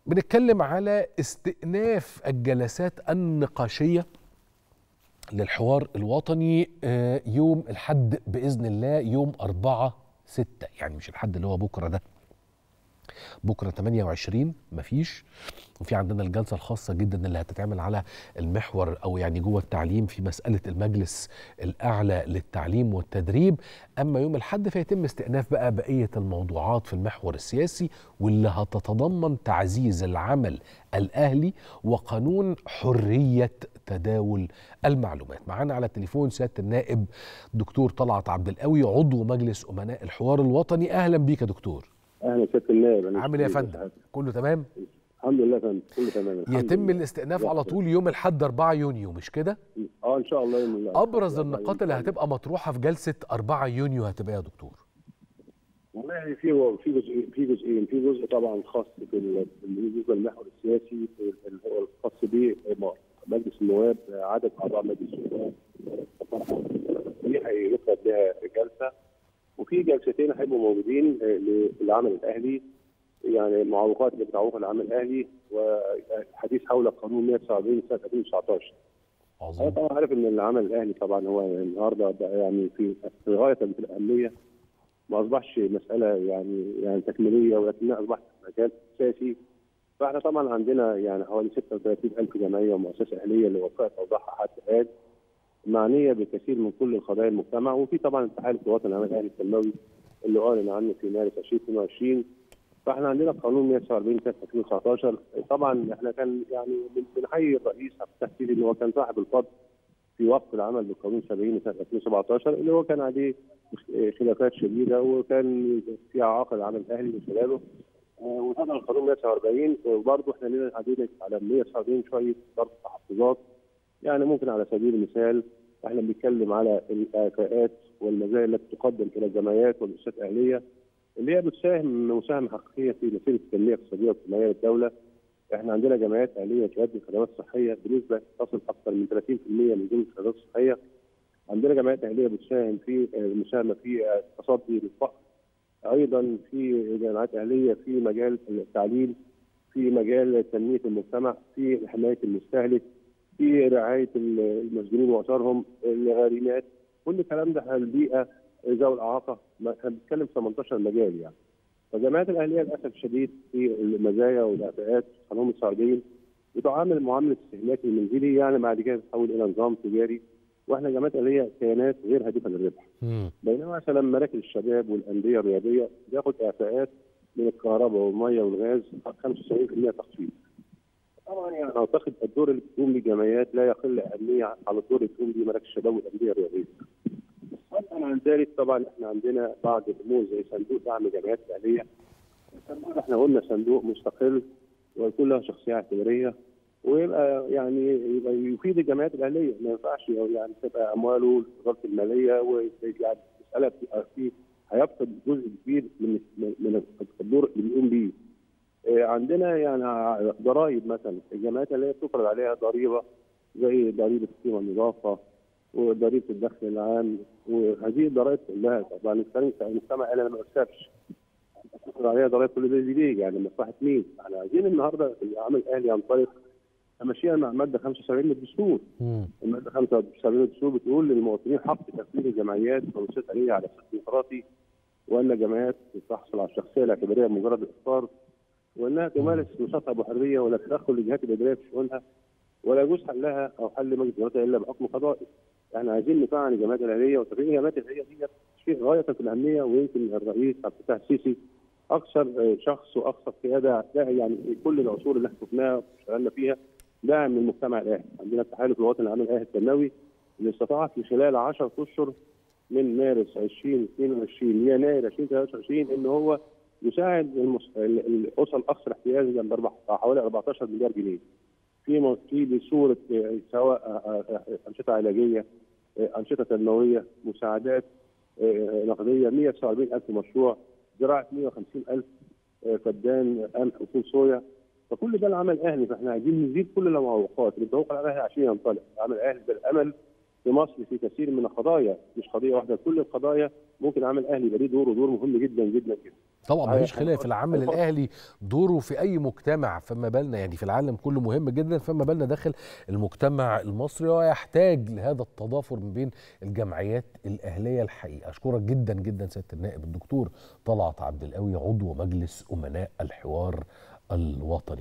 بنتكلم على استئناف الجلسات النقاشيه للحوار الوطني آه، يوم الحد باذن الله يوم 4 6 يعني مش الحد اللي هو بكره ده بكره 28 مفيش وفي عندنا الجلسه الخاصه جدا اللي هتتعمل على المحور او يعني جوه التعليم في مساله المجلس الاعلى للتعليم والتدريب اما يوم الحد فيتم استئناف بقى بقيه الموضوعات في المحور السياسي واللي هتتضمن تعزيز العمل الاهلي وقانون حريه تداول المعلومات معانا على التليفون سياده النائب دكتور طلعت عبد القوي عضو مجلس امناء الحوار الوطني اهلا بيك يا دكتور اهلا سياده النائب أنا عامل ايه يا شكراً فندم لحضرتك. كله تمام الحمد لله يا فندم كله تمام الحمد يتم لله. الاستئناف على طول يوم الحد 4 يونيو مش كده اه ان شاء الله يوم الله ابرز النقاط اللي هتبقى مطروحه في جلسه 4 يونيو هتبقى إيه يا دكتور والله يعني في في جزء في جزئين في جزء طبعا خاص في ال- بالنسبه للمحور السياسي في اللي هو الخاص بمجلس النواب عدد اعضاء مجلس النواب دي هيفرض لها جلسه وفي جلستين هيبقوا موجودين آه، للعمل الاهلي يعني معوقات اللي بتعوق العمل الاهلي والحديث حول قانون 179 سنه 2019 انا عظيم طبعا عارف ان العمل الاهلي طبعا هو النهارده بقى يعني في في غايه في الاهميه ما اصبحش مساله يعني يعني تكميليه ولكنها اصبحت مجال اساسي فاحنا طبعا عندنا يعني حوالي 36000 جمعيه ومؤسسه اهليه اللي وفقت اوضاعها حتى الان معنيه بكثير من كل قضايا المجتمع وفي طبعا التحالف الوطني العمل الاهلي التنموي اللي اعلن عنه في مارس 2022 فاحنا عندنا قانون 149 سنه 2019 طبعا احنا كان يعني بن- بنحيي الرئيس عبد الفتاح السيسي ان هو كان صاحب الفضل في وقف العمل بقانون 70 سنه 2017 اللي هو كان عليه خلافات شديده وكان في اعاقه العمل الاهلي من خلاله آه، وطبعا القانون 149 وبرضه احنا لنا علينا على 149 شويه برضه تحفظات يعني ممكن على سبيل المثال احنا بنتكلم على الاعفاءات والمزايا التي تقدم الى الجمعيات والمؤسسات الاهليه اللي هي بتساهم مساهمه حقيقيه في مسيره التنميه الاقتصاديه والاجتماعيه للدوله. احنا عندنا جمعيات اهليه تقدم خدمات صحيه بنسبه تصل اكثر من 30% من جمله الخدمات الصحيه. عندنا جمعيات اهليه بتساهم في آه، المساهمه في آه، التصدي للفقر. ايضا في جمعيات اهليه في مجال التعليم في مجال تنميه المجتمع في حمايه المستهلك في رعايه المسجونين واسرهم الغارمات كل الكلام ده على البيئه ذوي الاعاقه ما- احنا بنتكلم في 18 مجال يعني فالجمعيات الاهليه للاسف الشديد في المزايا والاعفاءات قانون السعوديين بتعامل معامله استهلاك المنزلي يعني بعد كده تتحول الى نظام تجاري واحنا جمعيات اهليه كيانات غير هادفه للربح مم. بينما مثلا مراكز الشباب والانديه الرياضيه بياخد اعفاءات من الكهرباء والميه والغاز 75% تخفيض. طبعا يعني اعتقد الدور اللي بتقوم به الجمعيات لا يقل اهميه على الدور اللي بتقوم به مراكز الشباب والانديه الرياضيه. فضلا عن ذلك طبعا احنا عندنا بعض الامور زي صندوق دعم الجمعيات الاهليه. الصندوق ده احنا قلنا صندوق مستقل ويكون له شخصيه اعتباريه ويبقى يعني يبقى يفيد الجمعيات الاهليه ما ينفعش يعني تبقى امواله لوزاره الماليه ويعني مساله بتبقى فيه هيفقد جزء كبير من من من الدور اللي بيقوم بيه. آه، عندنا يعني ضرائب مثلا الجمعيات اللي هي بتفرض عليها ضريبه زي ضريبه القيمه المضافه وضريبه الدخل العام وهذه الضرائب كلها طبعا الكلام- المجتمع انا ما بكسبش بتفرض عليها ضرائب كل ده ليه؟ يعني مصلحه مين؟ احنا عايزين النهارده العمل الاهلي ينطلق تمشيها مع الماده 75 من الدستور مم. الماده 75 من الدستور بتقول للمواطنين حق تكوين الجمعيات والمؤسسات الآلية على اساس ديمقراطي وان الجمعيات تحصل على الشخصيه الاعتباريه بمجرد الاختار وانها تمارس نشاطها بحريه ولا تدخل الجهات الاداريه في شؤونها ولا يجوز حلها او حل مجلس الاداره الا بحكم قضائي. احنا عايزين نفعل الجمعيات الاهليه وتفعيل الجمعيات الاهليه دي شيء غايه في الاهميه ويمكن الرئيس عبد الفتاح السيسي اكثر آه، شخص واكثر قياده ده يعني في كل العصور اللي احنا شفناها واشتغلنا فيها داعم من المجتمع الاهلي، عندنا التحالف الوطني العام الاهلي التنموي اللي استطاع في خلال 10 اشهر من مارس 2022 ليناير 2023 ان هو يساعد المس... ال- الاسر الاكثر احتياجا بأربع- حوالي 14 مليار جنيه في م- في بصوره آه، سواء آه، آه، انشطه علاجيه آه، انشطه تنمويه مساعدات آه، نقديه 149 الف مشروع زراعه 150 الف آه، فدان قمح وفول صويا فكل ده العمل الاهلي فاحنا عايزين نزيد كل المعوقات اللي بتوقع على الاهلي عشان ينطلق العمل الاهلي ده الامل في مصر في كثير من القضايا مش قضيه واحده كل القضايا ممكن العمل الاهلي يبقى ليه دور ودور مهم جدا جدا جدا طبعا معايا مفيش حاجة خلاف برضه. العمل الفرق. الاهلي دوره في اي مجتمع فما بالنا يعني في العالم كله مهم جدا فما بالنا داخل المجتمع المصري ويحتاج لهذا التضافر ما بين الجمعيات الاهليه الحقيقه اشكرك جدا جدا سياده النائب الدكتور طلعت عبد القوي عضو مجلس امناء الحوار الوطني